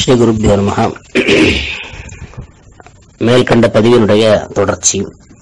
ஸ்ரீ குருப்பியோ நம மேல்கண்ட பதிவினுடைய தொடர்ச்சி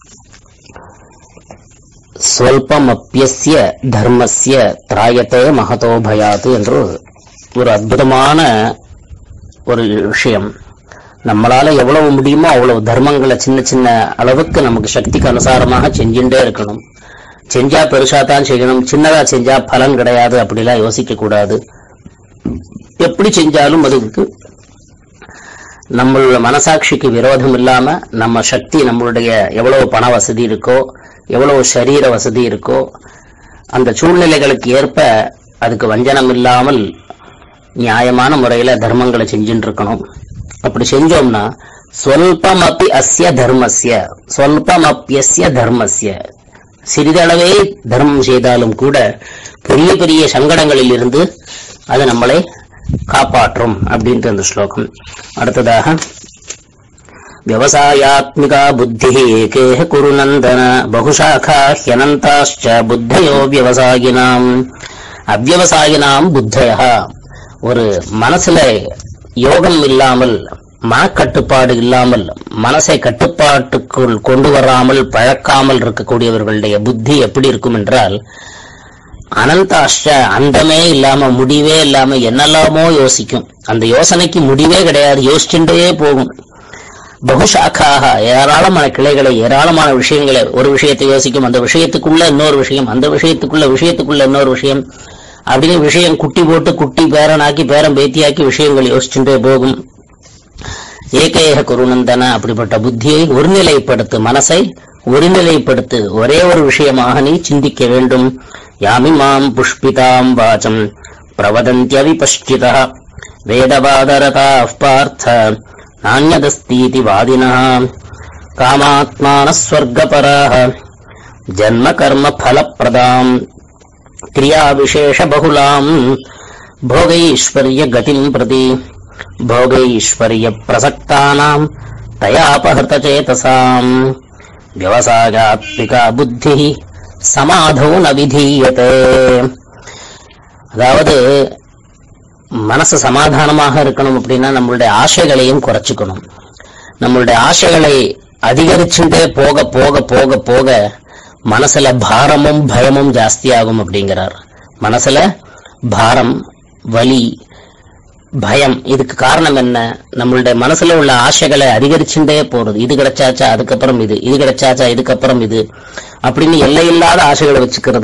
ஸ்வல்பமப்பியஸ்ய தர்மஸ்ய திராயத்தே மகதோ பயாத் என்று ஒரு அற்புதமான ஒரு விஷயம் நம்மளால எவ்வளவு முடியுமோ அவ்வளவு தர்மங்களை சின்ன சின்ன அளவுக்கு நமக்கு சக்திக்கு அனுசாரமாக செஞ்சுட்டே இருக்கணும் செஞ்சா பெருசா தான் செய்யணும் சின்னதா செஞ்சா பலன் கிடையாது அப்படிலாம் யோசிக்க கூடாது எப்படி செஞ்சாலும் அதுக்கு நம்மளோட மனசாட்சிக்கு விரோதம் இல்லாம நம்ம சக்தி நம்மளுடைய எவ்வளவு பண வசதி இருக்கோ எவ்வளவு சரீர வசதி இருக்கோ அந்த சூழ்நிலைகளுக்கு ஏற்ப அதுக்கு வஞ்சனம் இல்லாமல் நியாயமான முறையில தர்மங்களை செஞ்சுட்டு இருக்கணும் அப்படி செஞ்சோம்னா சொல்பம் அப்பி அஸ்ய தர்மஸ்ய சொல்பம் அப்பியஸ்ய தர்மஸ்ய சிறிதளவே தர்மம் செய்தாலும் கூட பெரிய பெரிய சங்கடங்களில் இருந்து அது நம்மளை காப்பாற்றும் அப்படின்ற அந்த ஸ்லோகம் அடுத்ததாக व्यवसायात्मिका बुद्धिः एकेह कुरु नन्दन बहुशाखा ह्यनन्ताश्च बुद्धयो व्यवसायिनाम् அவ்யவசாயினாம் புத்தயா ஒரு மனசுல யோகம் இல்லாமல் மனக்கட்டுப்பாடு இல்லாமல் மனசை கட்டுப்பாட்டுக்குள் கொண்டு வராமல் பழக்காமல் இருக்கக்கூடியவர்களுடைய புத்தி எப்படி இருக்கும் என்றால் அனந்தாஷ்ட அந்தமே இல்லாம முடிவே இல்லாம என்னெல்லாமோ யோசிக்கும் அந்த யோசனைக்கு முடிவே கிடையாது யோசிச்சுட்டே போகும் பகுஷாக்காக ஏராளமான கிளைகளை ஏராளமான விஷயங்களை ஒரு விஷயத்தை யோசிக்கும் அந்த விஷயத்துக்குள்ள இன்னொரு விஷயம் அந்த விஷயத்துக்குள்ள விஷயத்துக்குள்ள இன்னொரு விஷயம் அப்படின்னு விஷயம் குட்டி போட்டு குட்டி பேரனாக்கி பேரம் பேத்தியாக்கி விஷயங்கள் யோசிச்சுட்டே போகும் ஏகேக குருநந்தன அப்படிப்பட்ட புத்தியை ஒருநிலைப்படுத்து மனசை ஒருநிலைப்படுத்து ஒரே ஒரு விஷயமாக நீ சிந்திக்க வேண்டும் யாமிமாம் புஷ்பிதாம் வாச்சம் பிரவதந்தியவிபஷ்டிதா வேதவாதரதா பார்த்த நானியதஸ்தீதி வாதினः காமாத்மானஸ்வர்கபராः ஜன்ம கர்ம ஃபலப்பிரதாம் क्रियाविशेषबहुलाम् भोगैश्वर्यगतिम् प्रति भोगैश्वर्यप्रसक्तानाम् तयापहृतचेतसाम् व्यवसायात्मिका புத்திः சமாதோ ந விதீயते அதாவது மனசு சமாதானமாக இருக்கணும் அப்படின்னா நம்மளுடைய ஆசைகளையும் குறைச்சுக்கணும் நம்மளுடைய ஆசைகளை அதிகரிச்சுட்டே போக போக போக போக மனசுல பாரமும் பயமும் ஜாஸ்தியாகும் அப்படிங்கிறார் மனசுல பாரம் வலி பயம் இதுக்கு காரணம் என்ன நம்மளுடைய மனசுல உள்ள ஆசைகளை அதிகரிச்சுட்டே போறது இது கிடைச்சாச்சா அதுக்கப்புறம் இது இது கிடைச்சாச்சா இதுக்கப்புறம் இது அப்படின்னு எல்லையில்லாத ஆசைகளை வச்சுக்கிறது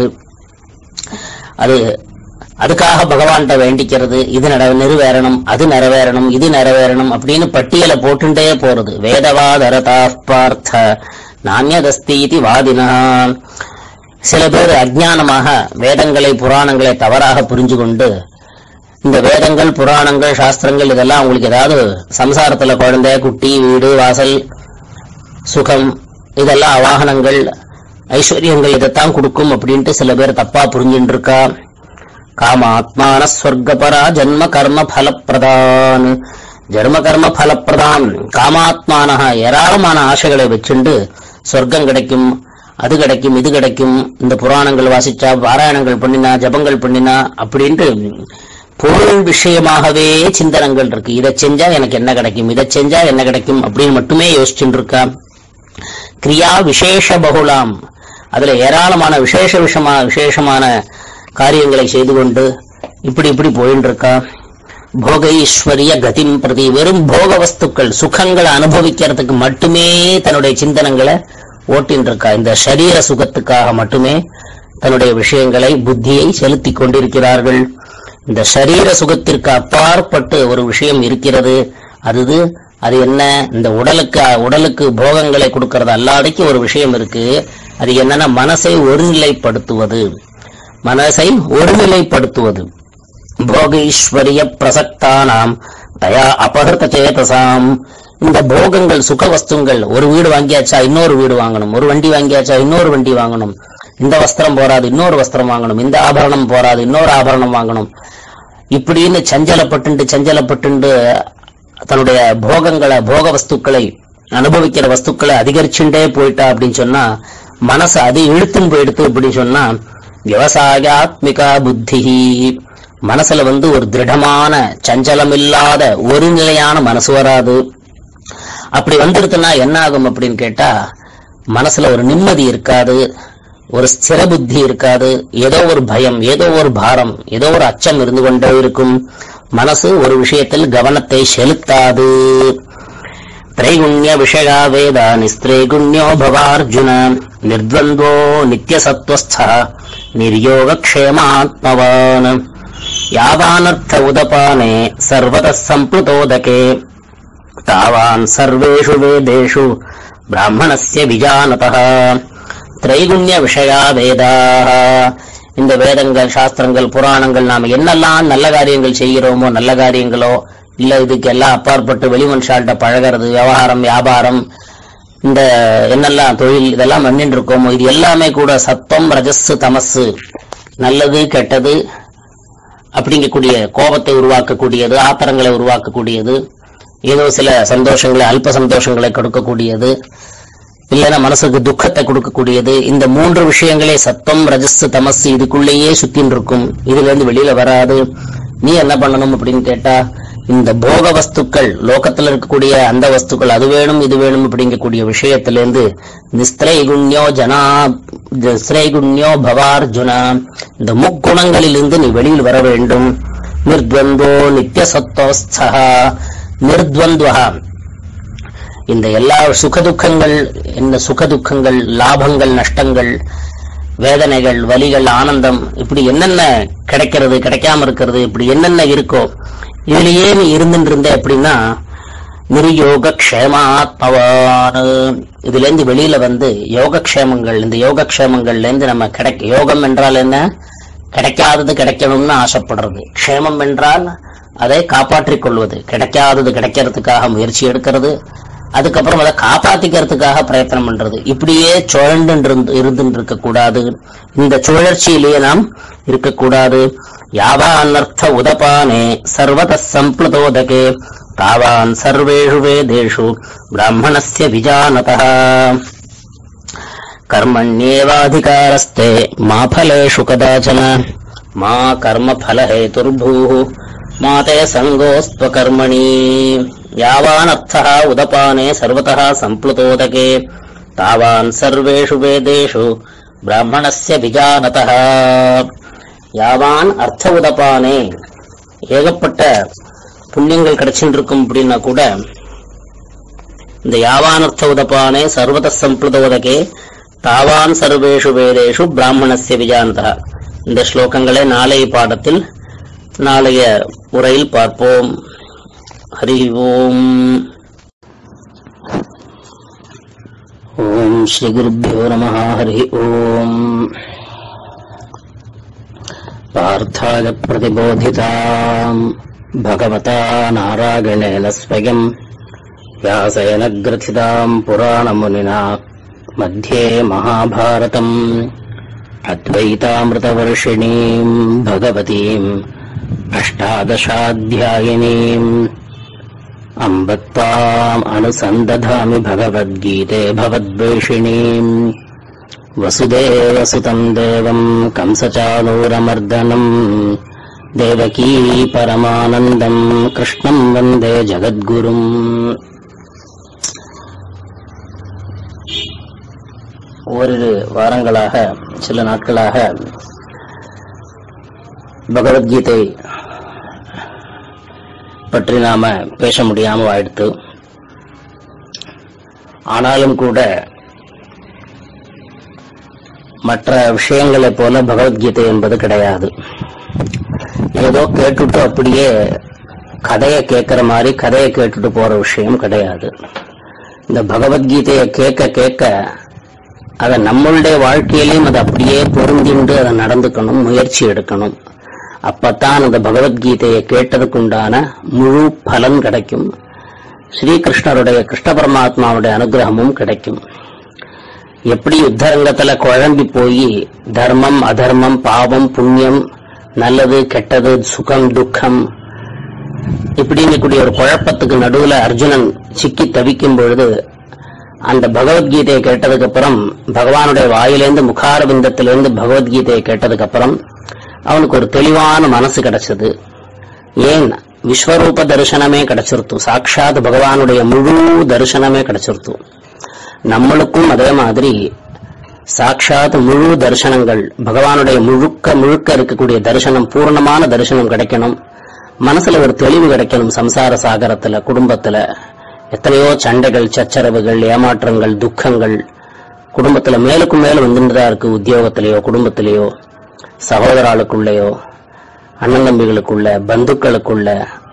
அது அதுக்காக பகவான்கிட்ட வேண்டிக்கிறது இது நட நிறைவேறணும் அது நிறைவேறணும் இது நிறைவேறணும் அப்படின்னு பட்டியலை போட்டுட்டே போறது வேதவாதரதா பார்த்த நானியதஸ்தீதி வாதினா சில பேர் அஜ்ஞானமாக வேதங்களை புராணங்களை தவறாக புரிஞ்சு கொண்டு இந்த வேதங்கள் புராணங்கள் சாஸ்திரங்கள் இதெல்லாம் உங்களுக்கு ஏதாவது சம்சாரத்துல குழந்தை குட்டி வீடு வாசல் சுகம் இதெல்லாம் அவாகனங்கள் ஐஸ்வர்யங்கள் இதைத்தான் கொடுக்கும் அப்படின்ட்டு சில பேர் தப்பா புரிஞ்சுட்டு இருக்கா காம ஆத்மான ஸ்வர்கபரா ஜன்ம கர்ம பலப்பிரதான் ஜன்ம கர்ம பலப்பிரதான் காமாத்மானக ஏராளமான ஆசைகளை வச்சுண்டு சொர்க்கம் கிடைக்கும் அது கிடைக்கும் இது கிடைக்கும் இந்த புராணங்கள் வாசிச்சா பாராயணங்கள் பண்ணினா ஜபங்கள் பண்ணினா அப்படின்ட்டு பொருள் விஷயமாகவே சிந்தனங்கள் இருக்கு இதை செஞ்சா எனக்கு என்ன கிடைக்கும் இதை செஞ்சா என்ன கிடைக்கும் அப்படின்னு மட்டுமே யோசிச்சுட்டு இருக்கா கிரியா விசேஷ பகுலாம் அதுல ஏராளமான விசேஷ விஷமா விசேஷமான காரியங்களை செய்து கொண்டு இப்படி இப்படி போயின்னு இருக்கா போகைஸ்வரிய கதிம் பிரதி வெறும் போக வஸ்துக்கள் சுகங்களை அனுபவிக்கிறதுக்கு மட்டுமே தன்னுடைய சிந்தனங்களை ஓட்டின்னு இருக்கா இந்த சரீர சுகத்துக்காக மட்டுமே தன்னுடைய விஷயங்களை புத்தியை செலுத்தி கொண்டிருக்கிறார்கள் இந்த சரீர சுகத்திற்கு அப்பாற்பட்டு ஒரு விஷயம் இருக்கிறது அது அது என்ன இந்த உடலுக்கு உடலுக்கு போகங்களை கொடுக்கறது அல்லாதைக்கு ஒரு விஷயம் இருக்கு அது என்னன்னா மனசை ஒருநிலைப்படுத்துவது மனசை ஒருநிலைப்படுத்துவது போகீஸ்வரிய பிரசக்தானாம் தயா அபகிருத சேதசாம் இந்த போகங்கள் சுக வஸ்துங்கள் ஒரு வீடு வாங்கியாச்சா இன்னொரு வீடு வாங்கணும் ஒரு வண்டி வாங்கியாச்சா இன்னொரு வண்டி வாங்கணும் இந்த வஸ்திரம் போராது இன்னொரு வஸ்திரம் வாங்கணும் இந்த ஆபரணம் போராது இன்னொரு ஆபரணம் வாங்கணும் இப்படின்னு சஞ்சலப்பட்டு சஞ்சலப்பட்டு தன்னுடைய போகங்களை போக வஸ்துக்களை அனுபவிக்கிற வஸ்துக்களை அதிகரிச்சுட்டே போயிட்டா அப்படின்னு சொன்னா மனசு அது இழுத்துன்னு போயிடுத்து அப்படின்னு சொன்னா விவசாயாத்மிகா புத்தி மனசுல வந்து ஒரு திருடமான சஞ்சலமில்லாத ஒரு நிலையான மனசு வராது அப்படி வந்துருதுன்னா என்ன ஆகும் அப்படின்னு கேட்டா மனசுல ஒரு நிம்மதி இருக்காது ஒரு ஸ்திர புத்தி இருக்காது ஏதோ ஒரு பயம் ஏதோ ஒரு பாரம் ஏதோ ஒரு அச்சம் இருந்து கொண்டே இருக்கும் மனசு ஒரு விஷயத்தில் கவனத்தை செலுத்தாது त्रैगुण्य विषया वेद निस्त्रैगुण्यो भवार्जुन निर्द्वन्द्वो नित्यसत्त्वस्थः निर्योगक्षेमात्मवान् यावानर्थ उदपाने सर्वतः सम्प्लुतोदके तावान् सर्वेषु वेदेषु ब्राह्मणस्य विजानतः திரைகுண்ய விஷயா வேதாக இந்த வேதங்கள் சாஸ்திரங்கள் புராணங்கள் நாம என்னெல்லாம் நல்ல காரியங்கள் செய்கிறோமோ நல்ல காரியங்களோ இல்ல இதுக்கு எல்லாம் அப்பாற்பட்டு வெளி மனுஷால்கிட்ட பழகிறது விவகாரம் வியாபாரம் இந்த என்னெல்லாம் தொழில் இதெல்லாம் பண்ணிட்டு இருக்கோமோ இது எல்லாமே கூட சத்தம் ரஜஸ் தமசு நல்லது கெட்டது அப்படிங்கக்கூடிய கோபத்தை உருவாக்கக்கூடியது ஆத்திரங்களை உருவாக்கக்கூடியது ஏதோ சில சந்தோஷங்களை அல்ப சந்தோஷங்களை கொடுக்கக்கூடியது இல்லைன்னா மனசுக்கு துக்கத்தை கொடுக்கக்கூடியது இந்த மூன்று விஷயங்களே சத்தம் ரஜஸ் தமஸ் இதுக்குள்ளேயே சுத்தின்னு இருக்கும் இதுல இருந்து வெளியில வராது நீ என்ன பண்ணணும் அப்படின்னு கேட்டா இந்த போக வஸ்துக்கள் லோகத்துல இருக்கக்கூடிய அந்த வஸ்துக்கள் அது வேணும் இது வேணும் அப்படிங்கக்கூடிய விஷயத்திலிருந்து நிஸ்திரைகுண்யோ ஜனா நிஸ்திரைகுண்யோ பவார்ஜுனா இந்த முக்குணங்களிலிருந்து நீ வெளியில் வர வேண்டும் நிர்த்வந்தோ நித்திய சத்தோஸ்தா நிர்த்வந்துவா இந்த எல்லா சுகதுக்கங்கள் இந்த சுகதுக்கங்கள் லாபங்கள் நஷ்டங்கள் வேதனைகள் வலிகள் ஆனந்தம் இப்படி என்னென்ன கிடைக்கிறது கிடைக்காம இருக்கிறது இப்படி என்னென்ன இருக்கோ இதுலயே நீ இருந்துட்டு இருந்த அப்படின்னா நிர்யோக க்ஷேமாத்மவான் இதுல இருந்து வெளியில வந்து யோகக்ஷேமங்கள் இந்த யோகக்ஷேமங்கள்ல இருந்து நம்ம கிடைக்க யோகம் என்றால் என்ன கிடைக்காதது கிடைக்கணும்னு ஆசைப்படுறது க்ஷேமம் என்றால் அதை காப்பாற்றிக் கொள்வது கிடைக்காதது கிடைக்கிறதுக்காக முயற்சி எடுக்கிறது அதுக்கப்புறம் அதை காப்பாத்திக்கிறதுக்காக பிரயத்தனம் பண்றது இப்படியே சுழண்டு இருந்துட்டு இருக்கக்கூடாது இந்த சுழற்சியிலேயே நாம் இருக்கக்கூடாது யாவா அனர்த்த உதபானே சர்வத சம்ப்ளுதோதகே தாவான் சர்வேஷு வேதேஷு பிராமணஸ்ய விஜானதः कर्मण्येवाधिकारस्ते मा फलेषु कदाचन मा कर्मफलहेतुर्भूः मा ते सङ्गोऽस्त्वकर्मणि यावानर्थः उदपाने सर्वतः सम्प्लुतोदके तावान् सर्वेषु वेदेषु ब्राह्मणस्य विजानतः யாவான் அர்த்த உதப்பானே ஏகப்பட்ட புண்ணியங்கள் கிடைச்சுட்டு இருக்கும் அப்படின்னா கூட இந்த யாவானர்த்த உதப்பானே சர்வத சம்பிரத உதகே தாவான் சர்வேஷு வேதேஷு பிராமணஸ்ய விஜானதா இந்த ஸ்லோகங்களை நாளைய பாடத்தில் நாளைய உரையில் பார்ப்போம் ஹரி ஓம் ஓம் ஸ்ரீ குருப்பியோ நம ஹரி ஓம் पार्थाय प्रतिबोधिताम् भगवता नारायणेन स्वयम् व्यासेन ग्रथिताम् पुराणमुनिना मध्ये महाभारतम् अद्वैतामृतवर्षिणीम् भगवतीम् अष्टादशाध्यायिनीम् अम्ब त्वाम् अनुसन्दधामि भगवद्गीते भवद्वेषिणीम् वसुदेवसुतम् देवम् कंसचाणूरमर्दनम् देवकी परमानन्दम् कृष्णम् वन्दे जगद्गुरुम् ஓரிரு வாரங்களாக சில நாட்களாக பகவத்கீதை பற்றி நாம பேச முடியாம ஆயிடுத்து ஆனாலும் கூட மற்ற விஷயங்களைப் போல பகவத்கீதை என்பது கிடையாது ஏதோ கேட்டுட்டு அப்படியே கதையை கேட்கிற மாதிரி கதையை கேட்டுட்டு போற விஷயம் கிடையாது இந்த பகவத்கீதையை கேட்க கேட்க அதை நம்மளுடைய வாழ்க்கையிலையும் அதை அப்படியே பொருந்திண்டு அதை நடந்துக்கணும் முயற்சி எடுக்கணும் அப்பத்தான் அந்த பகவத்கீதையை கேட்டதுக்குண்டான முழு பலன் கிடைக்கும் ஸ்ரீகிருஷ்ணருடைய கிருஷ்ண பரமாத்மாவுடைய அனுகிரகமும் கிடைக்கும் எப்படி யுத்தரங்கத்துல குழம்பி போய் தர்மம் அதர்மம் பாவம் புண்ணியம் நல்லது கெட்டது சுகம் துக்கம் இப்படிங்கக்கூடிய ஒரு குழப்பத்துக்கு நடுவுல அர்ஜுனன் சிக்கி தவிக்கும் பொழுது அந்த பகவத்கீதையை கேட்டதுக்கு அப்புறம் பகவானுடைய வாயிலிருந்து முகாரபிந்தத்திலிருந்து பகவத்கீதையை கேட்டதுக்கு அப்புறம் அவனுக்கு ஒரு தெளிவான மனசு கிடைச்சது ஏன் விஸ்வரூப தரிசனமே கிடைச்சிருத்து சாட்சாத் பகவானுடைய முழு தரிசனமே கிடைச்சிருத்து நம்மளுக்கும் அதே மாதிரி சாட்சாத் முழு தரிசனங்கள் பகவானுடைய முழுக்க முழுக்க இருக்கக்கூடிய தரிசனம் பூர்ணமான தரிசனம் கிடைக்கணும் மனசுல ஒரு தெளிவு கிடைக்கணும் சம்சார சாகரத்துல குடும்பத்துல எத்தனையோ சண்டைகள் சச்சரவுகள் ஏமாற்றங்கள் துக்கங்கள் குடும்பத்துல மேலுக்கும் மேல வந்துட்டுதான் இருக்கு உத்தியோகத்திலேயோ குடும்பத்திலேயோ சகோதராளுக்குள்ளேயோ அண்ணன் தம்பிகளுக்குள்ள பந்துக்களுக்குள்ள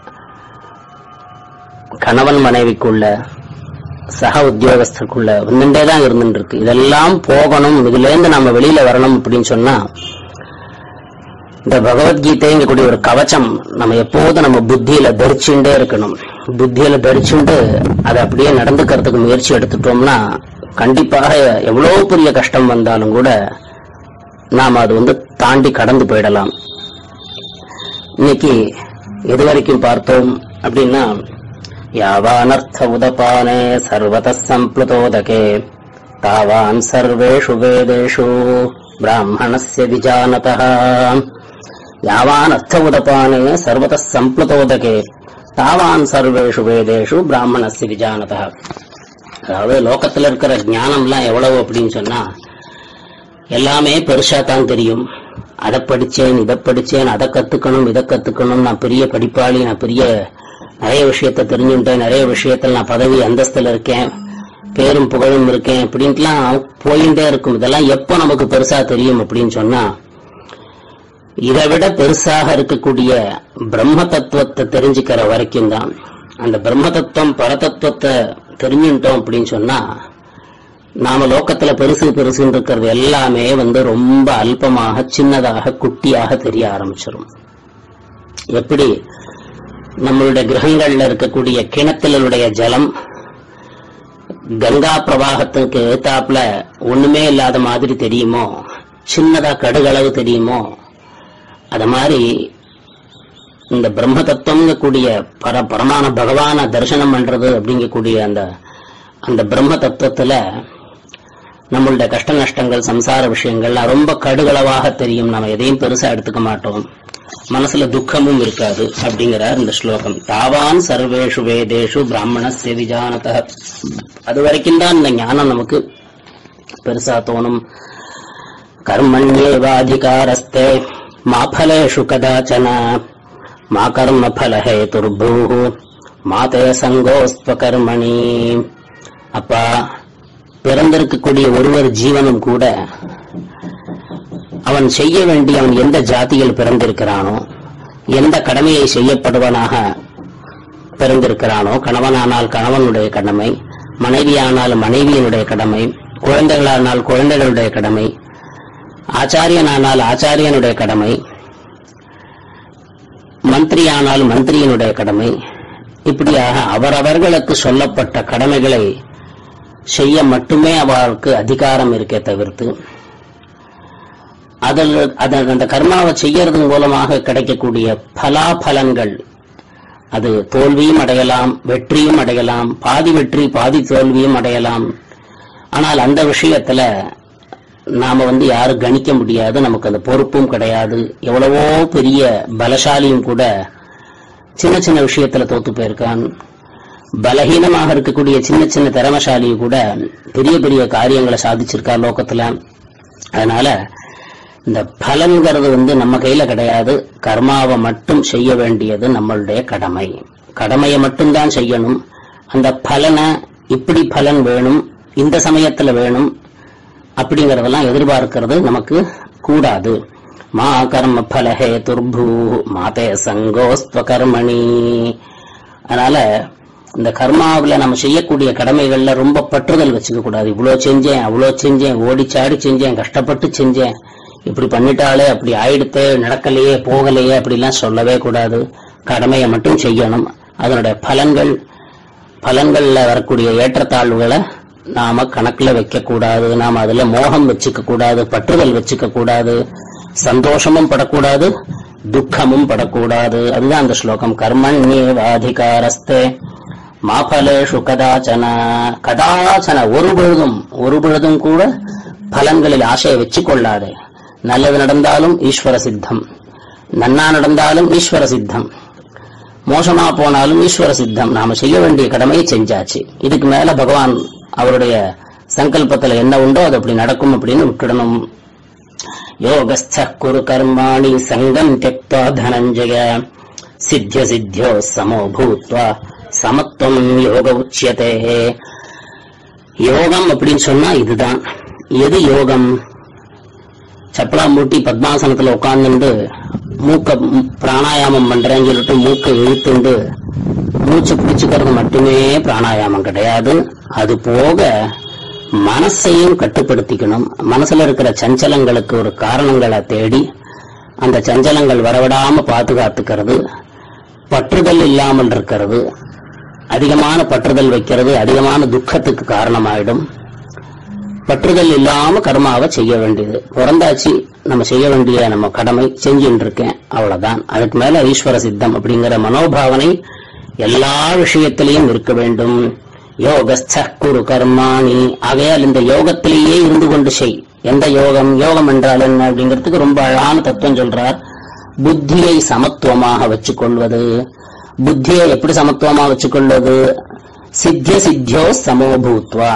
கணவன் மனைவிக்குள்ள சக உத்தியோகஸ்தருக்குள்ள வந்துட்டே தான் இருந்துட்டு இருக்கு இதெல்லாம் போகணும் இதுல இருந்து நம்ம வெளியில வரணும் அப்படின்னு சொன்னா இந்த பகவத்கீதைங்க கூடிய ஒரு கவச்சம் நம்ம எப்போதும் நம்ம புத்தியில தரிச்சுட்டே இருக்கணும் புத்தியில தரிச்சுட்டு அதை அப்படியே நடந்துக்கிறதுக்கு முயற்சி எடுத்துட்டோம்னா கண்டிப்பாக எவ்வளவு பெரிய கஷ்டம் வந்தாலும் கூட நாம் அது வந்து தாண்டி கடந்து போயிடலாம் இன்னைக்கு எது வரைக்கும் பார்த்தோம் அப்படின்னா யாவானர்த்த உதபானே சர்வத சம்ப்ளுதோதகே தாவான் சர்வேஷு வேதேஷு பிராமணஸ்ய விஜானதः யாவான் அர்த்த உதபானே சர்வத சம்ப்ளுதோதகே தாவான் சர்வேஷு வேதேஷு பிராமணஸ்ய விஜானதः அதாவது லோகத்துல இருக்கிற ஞானம்லாம் எவ்வளவு அப்படின்னு சொன்னா எல்லாமே பெருசா தான் தெரியும் அதை படிச்சேன் இதை படிச்சேன் அதை கத்துக்கணும் இதை கத்துக்கணும் நான் பெரிய படிப்பாளி நான் பெரிய நிறைய விஷயத்த தெரிஞ்சுட்டேன் நிறைய விஷயத்துல நான் பதவி அந்தஸ்துல இருக்கேன் பேரும் புகழும் இருக்கேன் அப்படின்ட்டுலாம் போயிட்டே இருக்கும் இதெல்லாம் எப்போ நமக்கு பெருசா தெரியும் அப்படின்னு சொன்னா இதை விட பெருசாக இருக்கக்கூடிய பிரம்ம தத்துவத்தை தெரிஞ்சுக்கிற வரைக்கும் தான் அந்த பிரம்ம தத்துவம் பரதத்துவத்தை தெரிஞ்சுட்டோம் அப்படின்னு சொன்னா நாம லோக்கத்துல பெருசு பெருசுன்னு இருக்கிறது எல்லாமே வந்து ரொம்ப அல்பமாக சின்னதாக குட்டியாக தெரிய ஆரம்பிச்சிடும் எப்படி நம்மளுடைய கிரகங்கள்ல இருக்கக்கூடிய கிணத்திலுடைய ஜலம் கங்கா பிரவாகத்துக்கு ஏத்தாப்புல ஒண்ணுமே இல்லாத மாதிரி தெரியுமோ சின்னதா கடுகளவு தெரியுமோ அத மாதிரி இந்த பிரம்ம தத்துவங்கக்கூடிய பர பரமான பகவான தரிசனம் பண்றது அப்படிங்கக்கூடிய அந்த அந்த பிரம்ம தத்துவத்துல நம்மளுடைய கஷ்ட நஷ்டங்கள் சம்சார விஷயங்கள்லாம் ரொம்ப கடுகளவாக தெரியும் நம்ம எதையும் பெருசா எடுத்துக்க மாட்டோம் மனசுல துக்கமும் இருக்காது அப்படிங்கிறார் இந்த ஸ்லோகம் தாவான் சர்வேஷு வேதேஷு பிராமண விஜானத அது வரைக்கும் தான் இந்த ஞானம் நமக்கு பெருசா தோணும் கர்மண்யேவாதிகாரஸ்தே மா ஃபலேஷு கதாச்சன மா கர்ம ஃபல ஹேதுர்பூ மாதே சங்கோஸ்வ கர்மணி அப்பா பிறந்திருக்கக்கூடிய ஒருவர் ஜீவனும் கூட அவன் செய்ய வேண்டிய அவன் எந்த ஜாதியில் பிறந்திருக்கிறானோ எந்த கடமையை செய்யப்படுவனாக பிறந்திருக்கிறானோ கணவனானால் கணவனுடைய கடமை மனைவியானால் மனைவியினுடைய கடமை குழந்தைகளானால் குழந்தைகளுடைய கடமை ஆச்சாரியனானால் ஆச்சாரியனுடைய கடமை மந்திரியானால் மந்திரியினுடைய கடமை இப்படியாக அவரவர்களுக்கு சொல்லப்பட்ட கடமைகளை செய்ய மட்டுமே அவருக்கு அதிகாரம் இருக்கே தவிர்த்து அதில் அதன் அந்த கர்மாவை செய்யறது மூலமாக கிடைக்கக்கூடிய பலாபலன்கள் அது தோல்வியும் அடையலாம் வெற்றியும் அடையலாம் பாதி வெற்றி பாதி தோல்வியும் அடையலாம் ஆனால் அந்த விஷயத்துல நாம வந்து யாரும் கணிக்க முடியாது நமக்கு அந்த பொறுப்பும் கிடையாது எவ்வளவோ பெரிய பலசாலியும் கூட சின்ன சின்ன விஷயத்துல தோத்து போயிருக்கான் பலகீனமாக இருக்கக்கூடிய சின்ன சின்ன திறமசாலி கூட பெரிய பெரிய காரியங்களை சாதிச்சிருக்கா லோகத்துல அதனால இந்த பலன்கிறது வந்து நம்ம கையில கிடையாது கர்மாவை மட்டும் செய்ய வேண்டியது நம்மளுடைய கடமை கடமையை மட்டும்தான் செய்யணும் அந்த பலனை இப்படி பலன் வேணும் இந்த சமயத்துல வேணும் அப்படிங்கறதெல்லாம் எதிர்பார்க்கிறது நமக்கு கூடாது மா கர்ம பலஹே துர்பூ மாதே சங்கோஸ்துவ கர்மணி அதனால இந்த கர்மாவுல நம்ம செய்யக்கூடிய கடமைகள்ல ரொம்ப பற்றுதல் வச்சுக்க கூடாது இவ்வளோ செஞ்சேன் அவ்வளோ செஞ்சேன் ஓடிச்சாடி செஞ்சேன் கஷ்டப்பட்டு செஞ்சேன் இப்படி பண்ணிட்டாலே அப்படி ஆயிடுத்து நடக்கலையே போகலையே அப்படிலாம் சொல்லவே கூடாது கடமையை மட்டும் செய்யணும் அதனுடைய பலன்கள் பலன்கள்ல வரக்கூடிய ஏற்றத்தாழ்வுகளை நாம கணக்குல வைக்க கூடாது நாம அதுல மோகம் வச்சுக்க கூடாது பற்றுதல் வச்சுக்க கூடாது சந்தோஷமும் படக்கூடாது துக்கமும் படக்கூடாது அதுதான் அந்த ஸ்லோகம் கர்மண்யேவாதிகாரஸ்தே மாபலேஷு கதாச்சன கதாச்சன ஒரு பொழுதும் ஒரு பொழுதும் கூட பலன்களில் ஆசையை வச்சு கொள்ளாதே நல்லது நடந்தாலும் ஈஸ்வர சித்தம் நன்னா நடந்தாலும் ஈஸ்வர சித்தம் மோசமா போனாலும் ஈஸ்வர சித்தம் நாம செய்ய வேண்டிய கடமையை செஞ்சாச்சு இதுக்கு மேல பகவான் அவருடைய சங்கல்பத்துல என்ன உண்டோ அது அப்படி நடக்கும் அப்படின்னு விட்டுடணும் யோகஸ்த குரு கர்மாணி சங்கம் தியக்வா தனஞ்சய சித்திய சித்தியோ சமோ பூத்வா சமத்துவம் யோக உச்சியதே யோகம் அப்படின்னு சொன்னா இதுதான் எது யோகம் சப்பலா மூட்டி பத்மாசனத்துல உட்கார்ந்துட்டு மூக்க ம், பிராணாயாமம் பண்றேன்னு சொல்லிட்டு மூக்கை இழுத்துண்டு மூச்சு பிடிச்சுக்கிறது மட்டுமே பிராணாயாமம் கிடையாது அது போக மனசையும் கட்டுப்படுத்திக்கணும் மனசுல இருக்கிற சஞ்சலங்களுக்கு ஒரு காரணங்களை தேடி அந்த சஞ்சலங்கள் வரவிடாம பாதுகாத்துக்கிறது பற்றுதல் இல்லாமல் இருக்கிறது அதிகமான பற்றுதல் வைக்கிறது அதிகமான துக்கத்துக்கு காரணமாயிடும் பற்றுதல் இல்லாம கர்மாவை செய்ய வேண்டியது பிறந்தாச்சு நம்ம செய்ய வேண்டிய நம்ம கடமை செஞ்சுட்டு இருக்கேன் அவ்வளவுதான் அதுக்கு மேல ஈஸ்வர சித்தம் அப்படிங்கிற மனோபாவனை எல்லா விஷயத்திலையும் இருக்க வேண்டும் யோகஸ்த குரு கர்மாணி ஆகையால் இந்த யோகத்திலேயே இருந்து கொண்டு செய் எந்த யோகம் யோகம் என்றால் என்ன அப்படிங்கிறதுக்கு ரொம்ப அழகான தத்துவம் சொல்றார் புத்தியை சமத்துவமாக வச்சுக்கொள்வது புத்தியை எப்படி சமத்துவமாக வச்சுக்கொள்வது சித்திய சித்தியோ சமோபூத்வா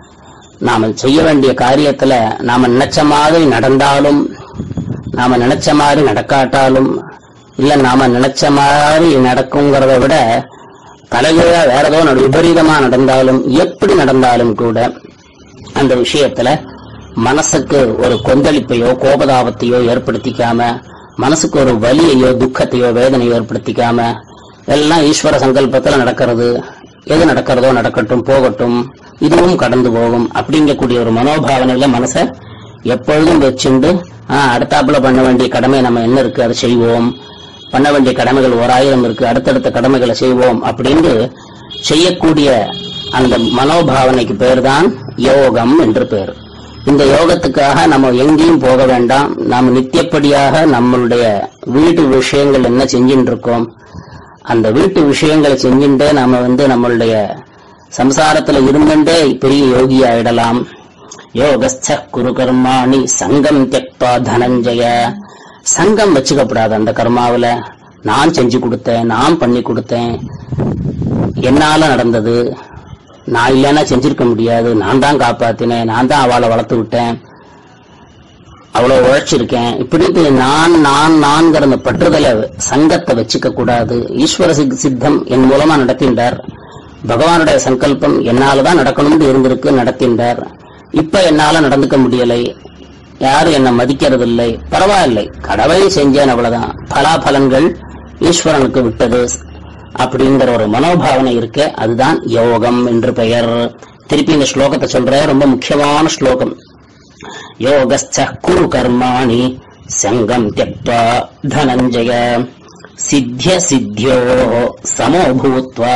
நாம செய்ய வேண்டிய காரியத்துல நாம நினைச்ச மாதிரி நடந்தாலும் நாம நினைச்ச மாதிரி நடக்காட்டாலும் இல்ல நாம நினைச்ச மாதிரி நடக்குங்கிறத விட தலைகீழா வேற ஏதோ நடு- விபரீதமா நடந்தாலும் எப்படி நடந்தாலும் கூட அந்த விஷயத்துல மனசுக்கு ஒரு கொந்தளிப்பையோ கோபதாபத்தையோ ஏற்படுத்திக்காம மனசுக்கு ஒரு வலியையோ துக்கத்தையோ வேதனையோ ஏற்படுத்திக்காம எல்லாம் ஈஸ்வர சங்கல்பத்துல நடக்கிறது எது நடக்கிறதோ நடக்கட்டும் போகட்டும் இதுவும் கடந்து போகும் அப்படிங்கக்கூடிய ஒரு மனோபாவனையில மனசை எப்பொழுதும் வச்சுண்டு ஆஹ் அடுத்தாப்புல பண்ண வேண்டிய கடமை நம்ம என்ன இருக்கு அதை செய்வோம் பண்ண வேண்டிய கடமைகள் ஓராயிரம் இருக்கு அடுத்தடுத்த கடமைகளை செய்வோம் அப்படின்னு செய்யக்கூடிய அந்த மனோபாவனைக்கு பேர் தான் யோகம் என்று பேர் இந்த யோகத்துக்காக நம்ம எங்கேயும் போக வேண்டாம் நாம் நித்தியப்படியாக நம்மளுடைய வீட்டு விஷயங்கள் என்ன செஞ்சுட்டு இருக்கோம் அந்த வீட்டு விஷயங்களை செஞ்சுட்டே நாம வந்து நம்மளுடைய சம்சாரத்துல இருந்துட்டே பெரிய யோகி ஆயிடலாம் யோகஸ்த குரு கர்மாணி சங்கம் தெக்பா தனஞ்சய சங்கம் வச்சுக்கப்படாது அந்த கர்மாவுல நான் செஞ்சு கொடுத்தேன் நான் பண்ணி கொடுத்தேன் என்னால நடந்தது நான் இல்லைன்னா செஞ்சிருக்க முடியாது நான் தான் காப்பாத்தினேன் நான் தான் அவளை வளர்த்து விட்டேன் அவ்வளவு உழைச்சிருக்கேன் இப்படிட்டு நான் நான் நான்கிற அந்த பற்றுதலை சங்கத்தை வச்சுக்க கூடாது ஈஸ்வர சித்- சித்தம் என் மூலமா நடத்தின்றார் பகவானுடைய சங்கல்பம் என்னாலதான் நடக்கணும்னு இருந்திருக்கு நடத்தின்றார் இப்ப என்னால நடந்துக்க முடியலை யாரும் என்ன மதிக்கிறது இல்லை பரவாயில்லை கடவை செஞ்சேன் அவ்வளவுதான் பலாபலன்கள் ஈஸ்வரனுக்கு விட்டது அப்படிங்கிற ஒரு மனோபாவனை இருக்க அதுதான் யோகம் என்று பெயர் திருப்பி இந்த ஸ்லோகத்தை சொல்றேன் ரொம்ப முக்கியமான ஸ்லோகம் யோகஸ்த குரு கர்மாணி சங்கம் தியக்வா தனஞ்சய சித்திய சித்தியோ சமோ பூத்வா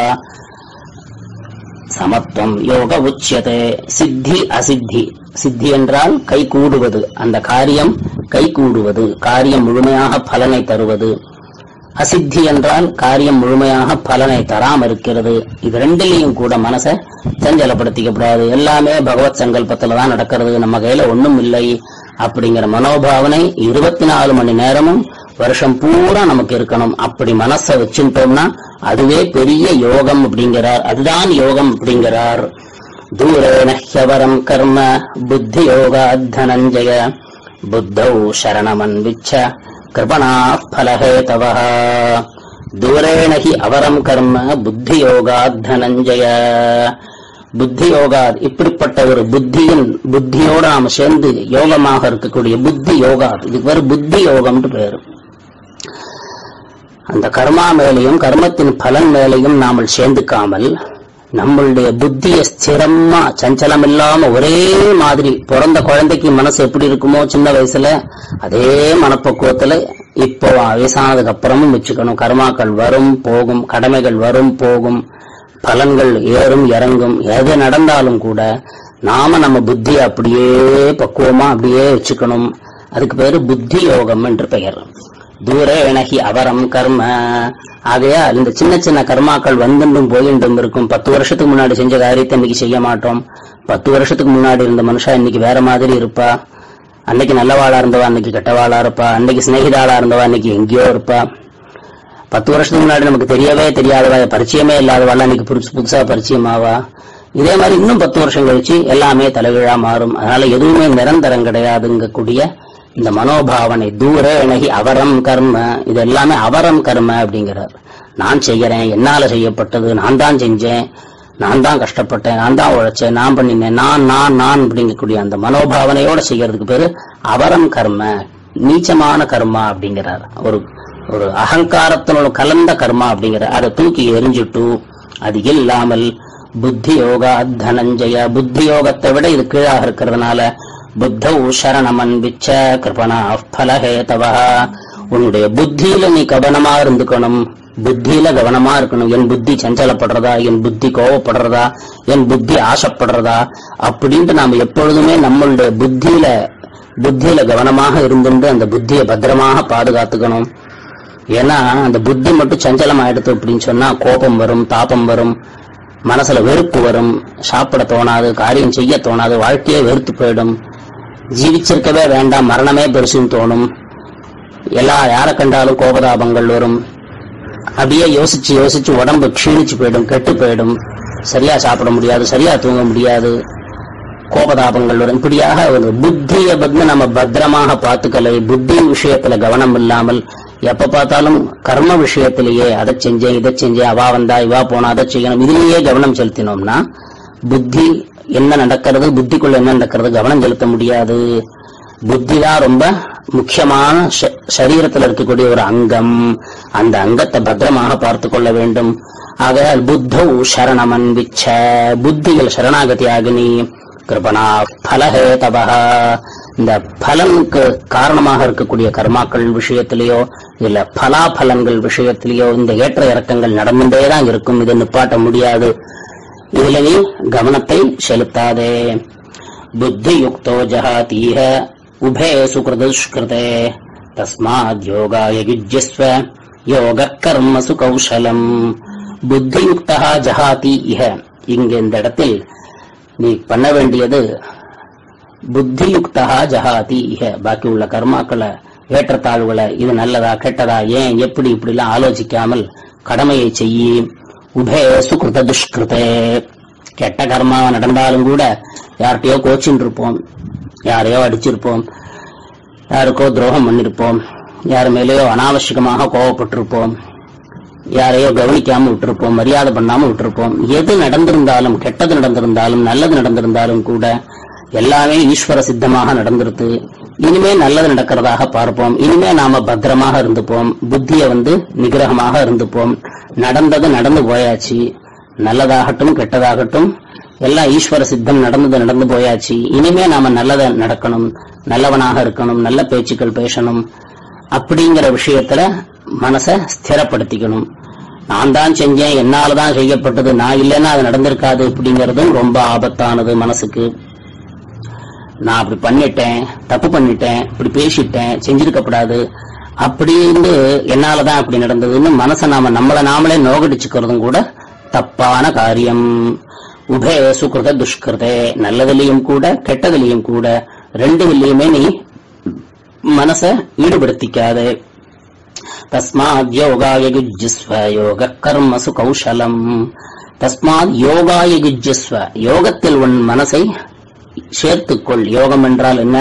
சமத்துவம் யோக உச்சியதே சித்தி அசித்தி சித்தி என்றால் கை கூடுவது அந்த காரியம் கை கூடுவது காரியம் முழுமையாக பலனை தருவது அசித்தி என்றால் காரியம் முழுமையாக பலனை தராம இருக்கிறது இது ரெண்டிலையும் கூட மனசை சஞ்சலப்படுத்திக்கப்படாது எல்லாமே பகவத் சங்கல்பத்துல தான் நடக்கிறது நம்ம கையில ஒண்ணும் இல்லை அப்படிங்கிற மனோபாவனை இருபத்தி நாலு மணி நேரமும் வருஷம் பூரா நமக்கு இருக்கணும் அப்படி மனசை வச்சுட்டோம்னா அதுவே பெரிய யோகம் அப்படிங்கிறார் அதுதான் யோகம் அப்படிங்கிறார் தூரேன ஹ்யவரம் கர்ம புத்தி யோகா தனஞ்சய புத்தௌ சரணமன்விச்ச கிருபணா பலஹேதவ தூரேண ஹி அவரம் கர்ம புத்தி யோகா தனஞ்சய புத்தி யோகா இப்படிப்பட்ட ஒரு புத்தியின் புத்தியோட நாம சேர்ந்து யோகமாக இருக்கக்கூடிய புத்தி யோகா இதுக்கு பேரு புத்தி யோகம்னு பேரு அந்த கர்மா மேலையும் கர்மத்தின் பலன் மேலையும் நாமல் சேர்ந்துக்காமல் நம்மளுடைய புத்திய ஸ்திரமா சஞ்சலம் இல்லாம ஒரே மாதிரி பிறந்த குழந்தைக்கு மனசு எப்படி இருக்குமோ சின்ன வயசுல அதே மனப்பக்குவத்துல இப்போ வயசானதுக்கு அப்புறமும் வச்சுக்கணும் கர்மாக்கள் வரும் போகும் கடமைகள் வரும் போகும் பலன்கள் ஏறும் இறங்கும் எது நடந்தாலும் கூட நாம நம்ம புத்தியை அப்படியே பக்குவமா அப்படியே வச்சுக்கணும் அதுக்கு பேரு புத்தி யோகம் என்று பெயர் தூரேணகி அவரம் கர்ம ஆகையால் இந்த சின்ன சின்ன கர்மாக்கள் வந்துண்டும் போயிண்டும் இருக்கும் பத்து வருஷத்துக்கு முன்னாடி செஞ்ச காரியத்தை இன்னைக்கு செய்ய மாட்டோம் பத்து வருஷத்துக்கு முன்னாடி இருந்த மனுஷா இன்னைக்கு வேற மாதிரி இருப்பா அன்னைக்கு நல்லவாளா இருந்தவா அன்னைக்கு கெட்டவாளா இருப்பா அன்னைக்கு சிநேகிதாளா இருந்தவா அன்னைக்கு எங்கேயோ இருப்பா பத்து வருஷத்துக்கு முன்னாடி நமக்கு தெரியவே தெரியாதவா பரிச்சயமே இல்லாதவாள் அன்னைக்கு புதுசு புதுசா பரிச்சயமாவா இதே மாதிரி இன்னும் பத்து வருஷம் கழிச்சு எல்லாமே தலைகீழா மாறும் அதனால எதுவுமே நிரந்தரம் கிடையாதுங்க கூடிய இந்த மனோபாவனை தூர இணகி அவரம் கர்ம இது எல்லாமே அவரம் கர்ம அப்படிங்கிறார் நான் செய்யறேன் என்னால செய்யப்பட்டது நான் தான் செஞ்சேன் நான் தான் கஷ்டப்பட்டேன் நான் தான் உழைச்சேன் நான் பண்ணினேன் நான் நான் நான் அப்படிங்கக்கூடிய அந்த மனோபாவனையோட செய்யறதுக்கு பேரு அவரம் கர்ம நீச்சமான கர்மா அப்படிங்கிறார் ஒரு ஒரு அகங்காரத்தினோட கலந்த கர்மா அப்படிங்கிற அதை தூக்கி எரிஞ்சுட்டு அது இல்லாமல் புத்தி யோகா தனஞ்சய புத்தி யோகத்தை விட இது கீழாக இருக்கிறதுனால புத்தௌ சரணமன்பிச்ச கிருபணா பலஹேதவா உன்னுடைய புத்தியில நீ கவனமா இருந்துக்கணும் புத்தியில கவனமா இருக்கணும் என் புத்தி சஞ்சலப்படுறதா என் புத்தி கோவப்படுறதா என் புத்தி ஆசைப்படுறதா அப்படின்ட்டு நாம எப்பொழுதுமே நம்மளுடைய புத்தியில புத்தியில கவனமாக இருந்துட்டு அந்த புத்தியை பத்திரமாக பாதுகாத்துக்கணும் ஏன்னா அந்த புத்தி மட்டும் சஞ்சலம் ஆயிடுத்து அப்படின்னு சொன்னா கோபம் வரும் தாபம் வரும் மனசுல வெறுப்பு வரும் சாப்பிட தோணாது காரியம் செய்ய தோணாது வாழ்க்கையே வெறுத்து போயிடும் ஜீவிச்சிருக்கவே வேண்டாம் மரணமே பெருசுன்னு தோணும் எல்லா யாரை கண்டாலும் கோபதாபங்கள் வரும் அப்படியே யோசிச்சு யோசிச்சு உடம்பு க்ஷீணிச்சு போயிடும் கெட்டு போயிடும் சரியா சாப்பிட முடியாது சரியா தூங்க முடியாது கோபதாபங்கள் வரும் இப்படியாக ஒரு புத்தியை வந்து நம்ம பத்திரமாக பார்த்துக்கலை புத்தி விஷயத்துல கவனம் இல்லாமல் எப்ப பார்த்தாலும் கர்ம விஷயத்திலேயே அதை செஞ்சேன் இதை செஞ்சேன் அவா வந்தா இவா போனா அதை செய்யணும் இதுலயே கவனம் செலுத்தினோம்னா புத்தி என்ன நடக்கிறது புத்திக்குள்ள என்ன நடக்கிறது கவனம் செலுத்த முடியாது புத்தி தான் ரொம்ப முக்கியமான ச- சரீரத்தில் இருக்கக்கூடிய ஒரு அங்கம் அந்த அங்கத்தை பத்திரமாக பார்த்து கொள்ள வேண்டும் ஆகையால் புத்தௌ சரணமன்விச்ச புத்தியில் சரணாகதி ஆகினி கிருபணா பலஹேதவா இந்த பலனுக்கு காரணமாக இருக்கக்கூடிய கர்மாக்கள் விஷயத்திலேயோ இல்ல பலாபலன்கள் விஷயத்திலேயோ இந்த ஏற்ற இறக்கங்கள் நடந்துட்டே தான் இருக்கும் இதை நிப்பாட்ட முடியாது இதுல நீ கவனத்தை செலுத்தாதே புத்தியுக்தோ ஜஹாதீஹ உபே சுகிருதுஷ்கிருதே தஸ்மாத் யோகாய யுஜ்யஸ்வ யோக கர்மசு கௌசலம் புத்தியுக்தா ஜஹாதி இஹ இங்க இந்த இடத்தில் நீ பண்ண வேண்டியது புத்தியுக்தா ஜஹாதி இஹ பாக்கி உள்ள கர்மாக்களை ஏற்றத்தாழ்வுகளை இது நல்லதா கெட்டதா ஏன் எப்படி இப்படிலாம் ஆலோசிக்காமல் கடமையை செய்யி உபே சுகிருத துஷ்கிருதே கெட்ட கர்மாவை நடந்தாலும் கூட யார்கிட்டயோ கோச்சின்னு இருப்போம் யாரையோ அடிச்சிருப்போம் யாருக்கோ துரோகம் பண்ணிருப்போம் யார் மேலேயோ அனாவசியமாக கோவப்பட்டிருப்போம் யாரையோ கவனிக்காம விட்டிருப்போம் மரியாதை பண்ணாம விட்டிருப்போம் எது நடந்திருந்தாலும் கெட்டது நடந்திருந்தாலும் நல்லது நடந்திருந்தாலும் கூட எல்லாமே ஈஸ்வர சித்தமாக நடந்திருக்கு இனிமே நல்லது நடக்கிறதாக பார்ப்போம் இனிமே நாம பத்திரமாக இருந்துப்போம் புத்திய வந்து நிகிரகமாக இருந்துப்போம் நடந்தது நடந்து போயாச்சு நல்லதாகட்டும் கெட்டதாகட்டும் எல்லாம் ஈஸ்வர சித்தம் நடந்தது நடந்து போயாச்சு இனிமே நாம நல்லத நடக்கணும் நல்லவனாக இருக்கணும் நல்ல பேச்சுக்கள் பேசணும் அப்படிங்கிற விஷயத்துல மனச ஸ்திரப்படுத்திக்கணும் நான் தான் செஞ்சேன் என்னால தான் செய்யப்பட்டது நான் இல்லைன்னா அது நடந்திருக்காது அப்படிங்கறதும் ரொம்ப ஆபத்தானது மனசுக்கு நான் அப்படி பண்ணிட்டேன் தப்பு பண்ணிட்டேன் இப்படி பேசிட்டேன் செஞ்சிருக்கப்படாது அப்படின்னு என்னாலதான் அப்படி நடந்ததுன்னு மனசை நாம நம்மள நாமளே நோகடிச்சுக்கிறதும் கூட தப்பான காரியம் உபய சுகிருத துஷ்கிருதே நல்லதுலயும் கூட கெட்டதுலயும் கூட ரெண்டுலயுமே நீ மனச ஈடுபடுத்திக்காதே தஸ்மாத் யோகாய யுஜ்ஜஸ்வ யோக கர்மசு கௌசலம் தஸ்மாத் யோகாய யுஜ்ஜஸ்வ யோகத்தில் உன் மனசை சேர்த்துக்கொள் யோகம் என்றால் என்ன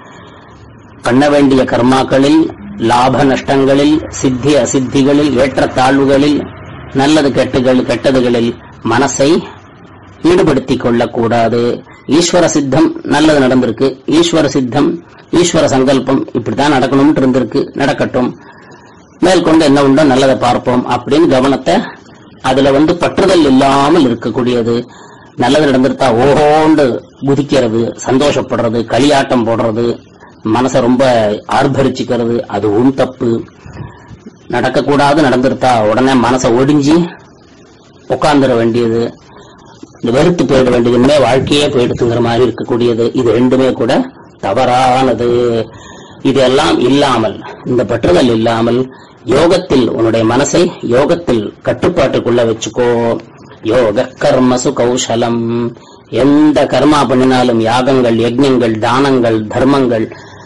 பண்ண வேண்டிய கர்மாக்களில் லாப நஷ்டங்களில் சித்தி அசித்திகளில் ஏற்றத்தாழ்வுகளில் நல்லது கெட்டுகள் கெட்டதுகளில் மனசை ஈடுபடுத்திக் கொள்ளக்கூடாது ஈஸ்வர சித்தம் நல்லது நடந்திருக்கு ஈஸ்வர சித்தம் ஈஸ்வர சங்கல்பம் இப்படித்தான் நடக்கணும்னு இருந்திருக்கு நடக்கட்டும் மேற்கொண்டு என்ன உண்டோ நல்லதை பார்ப்போம் அப்படின்னு கவனத்தை அதுல வந்து பற்றுதல் இல்லாமல் இருக்கக்கூடியது நல்லது நடந்திருத்தா ஓஹோண்டு குதிக்கிறது சந்தோஷப்படுறது களியாட்டம் போடுறது மனசை ரொம்ப ஆர்ப்பரிச்சுக்கிறது அதுவும் தப்பு நடக்கக்கூடாது நடந்திருத்தா உடனே மனசை ஒடிஞ்சு உட்கார்ந்துட வேண்டியது இந்த வெறுத்து போயிட வேண்டியது இனிமே வாழ்க்கையே போயிடுத்துங்கிற மாதிரி இருக்கக்கூடியது இது ரெண்டுமே கூட தவறானது இதெல்லாம் இல்லாமல் இந்த பற்றுதல் இல்லாமல் யோகத்தில் உன்னுடைய மனசை யோகத்தில் கட்டுப்பாட்டுக்குள்ள வச்சுக்கோ யோக கர்மசு கௌசலம் எந்த கர்மா பண்ணினாலும் யாகங்கள் யஜ்ஞங்கள் தானங்கள் தர்மங்கள்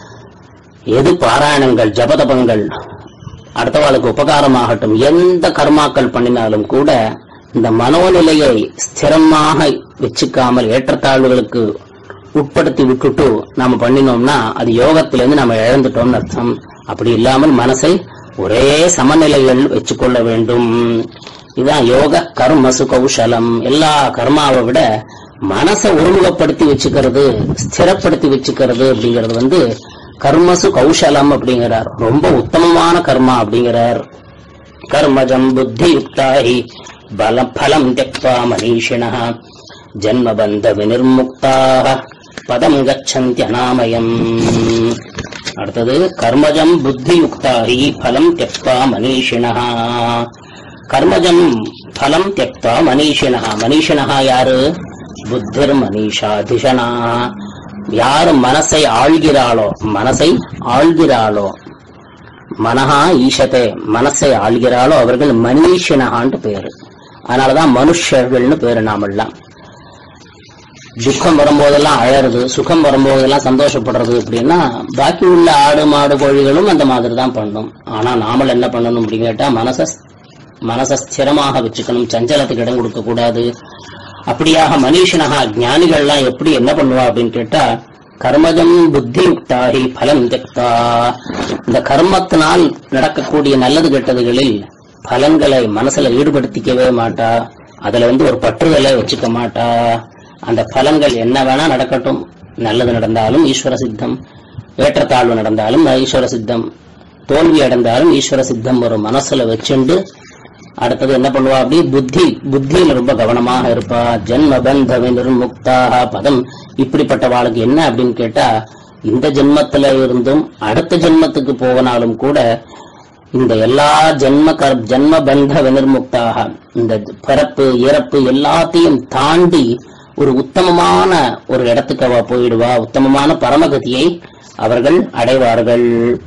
எது பாராயணங்கள் ஜபதபங்கள் அடுத்தவாளுக்கு உபகாரமாகட்டும் எந்த கர்மாக்கள் பண்ணினாலும் கூட இந்த மனோநிலையை ஸ்திரமாக வச்சுக்காமல் ஏற்றத்தாழ்வுகளுக்கு உட்படுத்தி விட்டுட்டு நாம பண்ணினோம்னா அது யோகத்திலிருந்து நம்ம இழந்துட்டோம்னு அர்த்தம் அப்படி இல்லாமல் மனசை ஒரே சமநிலைகள் வச்சுக்கொள்ள வேண்டும் இதுதான் யோக கர்மசு கௌசலம் எல்லா கர்மாவை விட மனசை ஒருமுகப்படுத்தி வச்சுக்கிறது ஸ்திரப்படுத்தி வச்சுக்கிறது அப்படிங்கிறது வந்து கர்மசு கௌசலம் அப்படிங்கிறார் ரொம்ப உத்தமமான கர்மா அப்படிங்கிறார் கர்மஜம் புத்தியுக்தாஹி பலம் பலம் தியக்வா மனீஷிணः ஜன்மபந்த வினிர்முக்தாக பதம் கச்சந்தி அநாமயம் அடுத்தது கர்மஜம் புத்தியுக்தாஹி பலம் தியக்வா மனீஷிணः கர்மஜம் பலம் தியக்வா மனீஷிணः மனீஷிணः யாரு புத்திர் மனீஷாதிஷனா யாரு மனசை ஆள்கிறாளோ மனசை ஆள்கிறாளோ மனஹா ஈஷத்தை மனசை ஆள்கிறாளோ அவர்கள் மனீஷினஹான்ட்டு பேரு அதனாலதான் மனுஷர்கள்னு பேரு நாமெல்லாம் துக்கம் வரும்போதெல்லாம் அழறது சுகம் வரும்போதெல்லாம் சந்தோஷப்படுறது அப்படின்னா பாக்கி உள்ள ஆடு மாடு கோழிகளும் அந்த மாதிரி தான் பண்ணும் ஆனா நாமல் என்ன பண்ணணும் அப்படின்னு கேட்டா மனச மனச ஸ்திரமாக வச்சுக்கணும் சஞ்சலத்துக்கு இடம் கொடுக்க கூடாது அப்படியாக மனுஷனகா ஞானிகள்லாம் எப்படி என்ன பண்ணுவா அப்படின்னு கேட்டா கர்மஜம் புத்தி யுக்தாகி பலம் தியக்தா இந்த கர்மத்தினால் நடக்கக்கூடிய நல்லது கெட்டதுகளில் பலன்களை மனசுல ஈடுபடுத்திக்கவே மாட்டா அதுல வந்து ஒரு பற்றுதலை வச்சுக்க மாட்டா அந்த பலன்கள் என்ன வேணா நடக்கட்டும் நல்லது நடந்தாலும் ஈஸ்வர சித்தம் ஏற்றத்தாழ்வு நடந்தாலும் ஈஸ்வர சித்தம் தோல்வி அடைந்தாலும் ஈஸ்வர சித்தம் ஒரு மனசுல வச்சுண்டு அடுத்தது என்ன பண்ணுவா அப்படி புத்தி புத்தியில ரொம்ப கவனமாக இருப்பா ஜென்ம பந்த நிர்முக்தாக பதம் இப்படிப்பட்ட வாழ்க்கை என்ன அப்படின்னு கேட்டா இந்த ஜென்மத்துல இருந்தும் அடுத்த ஜென்மத்துக்கு போகனாலும் கூட இந்த எல்லா ஜென்ம கர் ஜென்ம பந்த வினிர்முக்தாக இந்த பிறப்பு இறப்பு எல்லாத்தையும் தாண்டி ஒரு உத்தமமான ஒரு இடத்துக்கு அவ போயிடுவா உத்தமமான பரமகதியை அவர்கள் அடைவார்கள்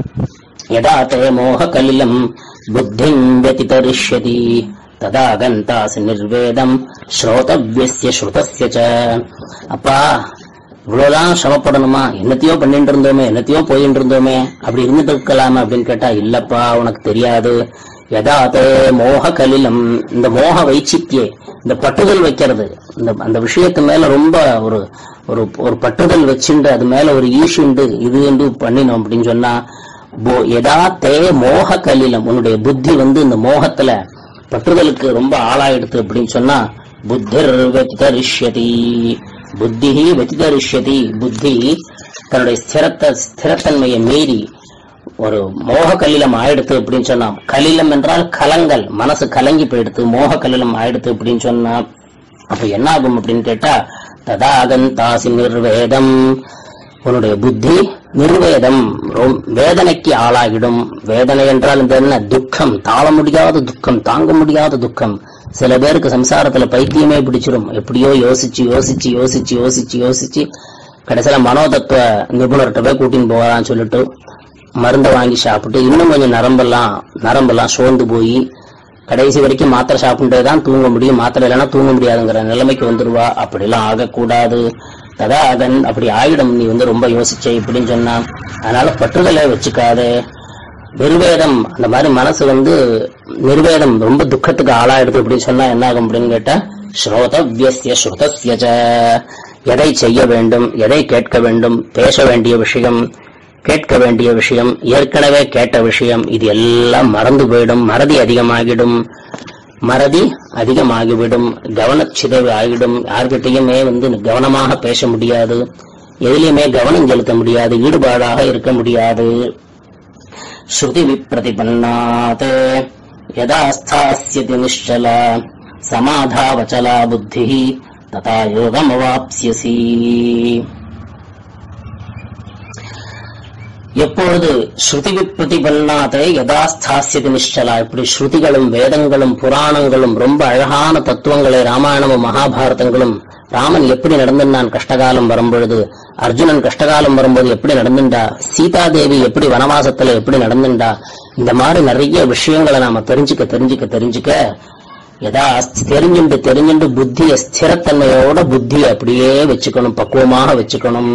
யதா தே மோக கலிலம் புத்திம் व्यतितरिष्यति ததா கந்தாசி நிர்வேதம் ஸ்ரோதவ்யஸ்ய ஸ்ருதஸ்ய ச அப்பா இவ்வளவுதான் சிரமப்படணுமா என்னத்தையோ பண்ணிட்டு இருந்தோமே என்னத்தையோ போயிட்டு இருந்தோமே அப்படி இருந்துட்டு இருக்கலாமா அப்படின்னு கேட்டா இல்லப்பா உனக்கு தெரியாது யதாதே மோக கலிலம் இந்த மோக வைச்சித்தியே இந்த பட்டுதல் வைக்கிறது இந்த அந்த விஷயத்து மேல ரொம்ப ஒரு ஒரு ஒரு பட்டுதல் வச்சுண்டு அது மேல ஒரு ஈஷுண்டு இது என்று பண்ணினோம் அப்படின்னு சொன்னா போ- யதா தே மோக கலிலம் உன்னுடைய புத்தி வந்து இந்த மோகத்துல பற்றுதலுக்கு ரொம்ப ஆளாயிடுது அப்படின்னு சொன்னா புத்திர் வெத்திதரிஷ்யதி புத்தி வெத்திதரிஷ்யதி புத்தி தன்னுடைய ஸ்திரத்த ஸ்திரத்தன்மையை மீறி ஒரு மோக கலிலம் ஆயிடுத்து அப்படின்னு சொன்னா கலிலம் என்றால் கலங்கல் மனசு கலங்கி போயிடுத்து மோக கலிலம் ஆயிடுத்து அப்படின்னு சொன்னா அப்ப என்ன ஆகும் அப்படின்னு கேட்டா ததாகன் தாசி நிர்வேதம் உன்னுடைய புத்தி நிர்வேதம் ரொம்- வேதனைக்கு ஆளாகிடும் வேதனை என்றால் இந்த என்ன துக்கம் தாழ முடியாத துக்கம் தாங்க முடியாத துக்கம் சில பேருக்கு சம்சாரத்துல பைத்தியமே பிடிச்சிரும் எப்படியோ யோசிச்சு யோசிச்சு யோசிச்சு யோசிச்சு யோசிச்சு கடைசியில மனோதத்துவ நிபுணர்கிட்ட போய் கூட்டின்னு போகலான்னு சொல்லிட்டு மருந்தை வாங்கி சாப்பிட்டு இன்னும் கொஞ்சம் நரம்பெல்லாம் நரம்பெல்லாம் சோர்ந்து போய் கடைசி வரைக்கும் மாத்திரை சாப்பிட்டே தான் தூங்க முடியும் மாத்திரை இல்லைன்னா தூங்க முடியாதுங்கிற நிலைமைக்கு வந்துருவா அப்படிலாம் ஆகக்கூடாது ததா அதன் அப்படி ஆயிடும் நீ வந்து ரொம்ப யோசிச்ச இப்படின்னு சொன்னா அதனால பற்றுதலை வச்சுக்காதே நிர்வேதம் அந்த மாதிரி மனசு வந்து நிர்வேதம் ரொம்ப துக்கத்துக்கு ஆளாயிடுது அப்படின்னு சொன்னா என்ன ஆகும் அப்படின்னு கேட்டா ஸ்ரோதவ்யஸ்ய ஸ்ருதஸ்ய ச. எதை செய்ய வேண்டும் எதை கேட்க வேண்டும் பேச வேண்டிய விஷயம் கேட்க வேண்டிய விஷயம் ஏற்கனவே கேட்ட விஷயம் இது எல்லாம் மறந்து போயிடும் மறதி அதிகமாகிடும் மறதி அதிகமாகிவிடும் கவனச்சிதைவு ஆகிடும் யார்கிட்டயுமே வந்து கவனமாக பேச முடியாது எதிலையுமே கவனம் செலுத்த முடியாது ஈடுபாடாக இருக்க முடியாது ஸ்ருதி விப்ரதிபன்னாத் யதா ஸ்தாஸ்யதி நிश्चल சமாதாவச்சலா புத்தி ததா யோகமவாப்ஸ்யசி எப்பொழுது ஸ்ருதி விப்ரதிபன்னாதே யதா ஸ்தாஸ்யதி நிശ്चला இப்படி ஸ்ருதிகளும் வேதங்களும் புராணங்களும் ரொம்ப அழகான தத்துவங்களை ராமாயணமும் மகாபாரதங்களும் ராமன் எப்படி நடந்துட்டான் கஷ்டகாலம் வரும்பொழுது அர்ஜுனன் கஷ்டகாலம் வரும்போது எப்படி நடந்துட்டா சீதாதேவி எப்படி வனவாசத்துல எப்படி நடந்துட்டா இந்த மாதிரி நிறைய விஷயங்களை நாம தெரிஞ்சுக்க தெரிஞ்சுக்க தெரிஞ்சுக்க எதா தெரிஞ்சுண்டு தெரிஞ்சுண்டு புத்திய ஸ்திரத்தன்மையோட புத்தியை அப்படியே வச்சுக்கணும் பக்குவமாக வச்சுக்கணும்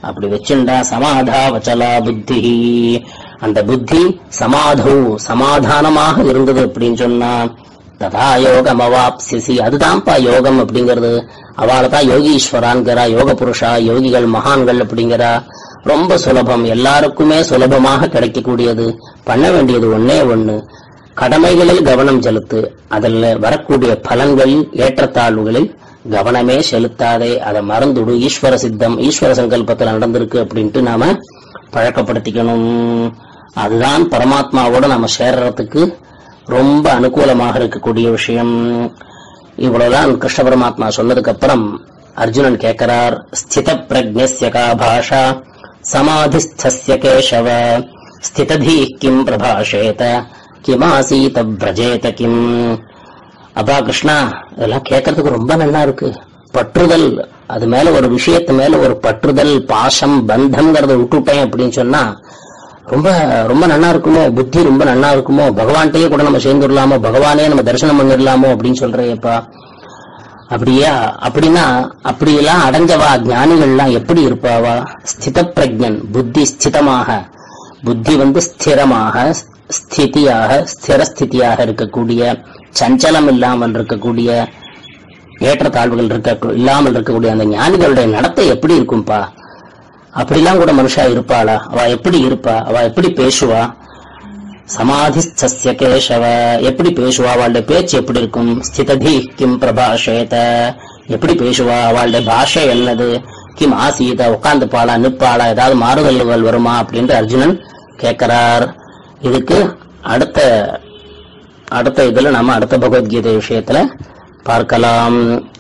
அப்படி வச்சுண்டா சமாதா வச்சலா புத்தி அந்த புத்தி சமாதௌ சமாதானமாக இருந்தது அப்படின்னு சொன்னா ததா யோகம் அவாப்சிசி அதுதான்ப்பா யோகம் அப்படிங்கிறது அவளை தான் யோகீஸ்வரான்கிறா யோக புருஷா யோகிகள் மகான்கள் அப்படிங்கிறா ரொம்ப சுலபம் எல்லாருக்குமே சுலபமாக கிடைக்கக்கூடியது பண்ண வேண்டியது ஒண்ணே ஒண்ணு கடமைகளில் கவனம் செலுத்து அதில் வரக்கூடிய பலன்கள் ஏற்றத்தாழ்வுகளில் கவனமே செலுத்தாதே அதை மறந்துடு ஈஸ்வர சித்தம் ஈஸ்வர சங்கல்பத்தில் நடந்திருக்கு அப்படின்ட்டு நாம பழக்கப்படுத்திக்கணும் அதுதான் பரமாத்மாவோட நம்ம சேர்றதுக்கு ரொம்ப அனுகூலமாக இருக்கக்கூடிய விஷயம் இவ்வளவுதான் கிருஷ்ண பரமாத்மா சொன்னதுக்கு அப்புறம் அர்ஜுனன் கேட்கிறார் ஸ்தித பிரஜ்ஞஸ்ய கா பாஷா சமாதிஸ்தஸ்ய கேசவ ஸ்திததீ கிம் பிரபாஷேத கிமாசீத பிரஜேத கிம் அப்பா கிருஷ்ணா இதெல்லாம் கேட்கறதுக்கு ரொம்ப நல்லா இருக்கு பற்றுதல் அது மேல ஒரு விஷயத்து மேல ஒரு பற்றுதல் பாசம் பந்தம்ங்கிறத விட்டுட்டேன் அப்படின்னு சொன்னா ரொம்ப ரொம்ப நல்லா இருக்குமோ புத்தி ரொம்ப நல்லா இருக்குமோ பகவான்கிட்டயே கூட நம்ம சேர்ந்துடலாமோ பகவானே நம்ம தரிசனம் பண்ணிடலாமோ அப்படின்னு சொல்றேப்பா அப்படியா அப்படின்னா அப்படியெல்லாம் அடைஞ்சவா ஞானிகள்லாம் எப்படி இருப்பாவா ஸ்தித பிரஜன் புத்தி ஸ்திதமாக புத்தி வந்து ஸ்திரமாக ஸ்திதியாக ஸ்திரஸ்திதியாக இருக்கக்கூடிய சஞ்சலம் இல்லாமல் இருக்கக்கூடிய ஏற்றத்தாழ்வுகள் இருக்க இல்லாமல் இருக்கக்கூடிய அந்த ஞானிகளுடைய நடத்தை எப்படி இருக்கும்பா அப்படிலாம் கூட மனுஷா இருப்பாளா அவ எப்படி இருப்பா அவ எப்படி பேசுவா சமாதி சஸ்ய கேசவ எப்படி பேசுவா அவளுடைய பேச்சு எப்படி இருக்கும் ஸ்திததி கிம் பிரபாஷேத எப்படி பேசுவா அவளுடைய பாஷை என்னது கிம் ஆசீத உட்கார்ந்து பாளா நிற்பாளா ஏதாவது மாறுதல்கள் வருமா அப்படின்ட்டு அர்ஜுனன் கேட்கிறார் இதுக்கு அடுத்த அடுத்த இதுல நம்ம அடுத்த பகவத்கீதை விஷயத்துல பார்க்கலாம்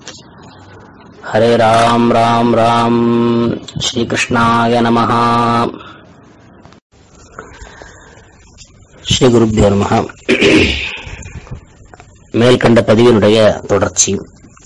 ஹரே ராம் ராம் ராம் ஸ்ரீகிருஷ்ணாய நமஹ ஸ்ரீ குருப்பியோ நமஹ மேல்கண்ட பதிவினுடைய தொடர்ச்சி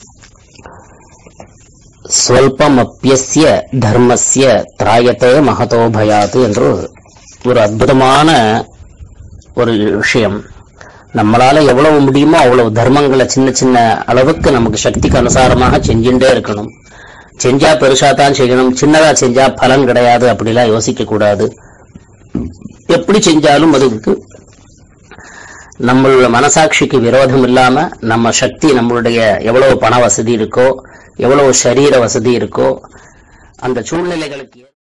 ஸ்வல்பமப்பியஸ்ய தர்மஸ்ய திராயத்தே மகதோ பயாத் என்று ஒரு அற்புதமான ஒரு விஷயம் நம்மளால எவ்வளவு முடியுமோ அவ்வளவு தர்மங்களை சின்ன சின்ன அளவுக்கு நமக்கு சக்திக்கு அனுசாரமாக செஞ்சுட்டே இருக்கணும் செஞ்சா பெருசா தான் செய்யணும் சின்னதா செஞ்சா பலன் கிடையாது அப்படிலாம் யோசிக்க கூடாது எப்படி செஞ்சாலும் அதுக்கு நம்மளோட மனசாட்சிக்கு விரோதம் இல்லாம நம்ம சக்தி நம்மளுடைய எவ்வளவு பண வசதி இருக்கோ எவ்வளவு சரீர வசதி இருக்கோ அந்த சூழ்நிலைகளுக்கு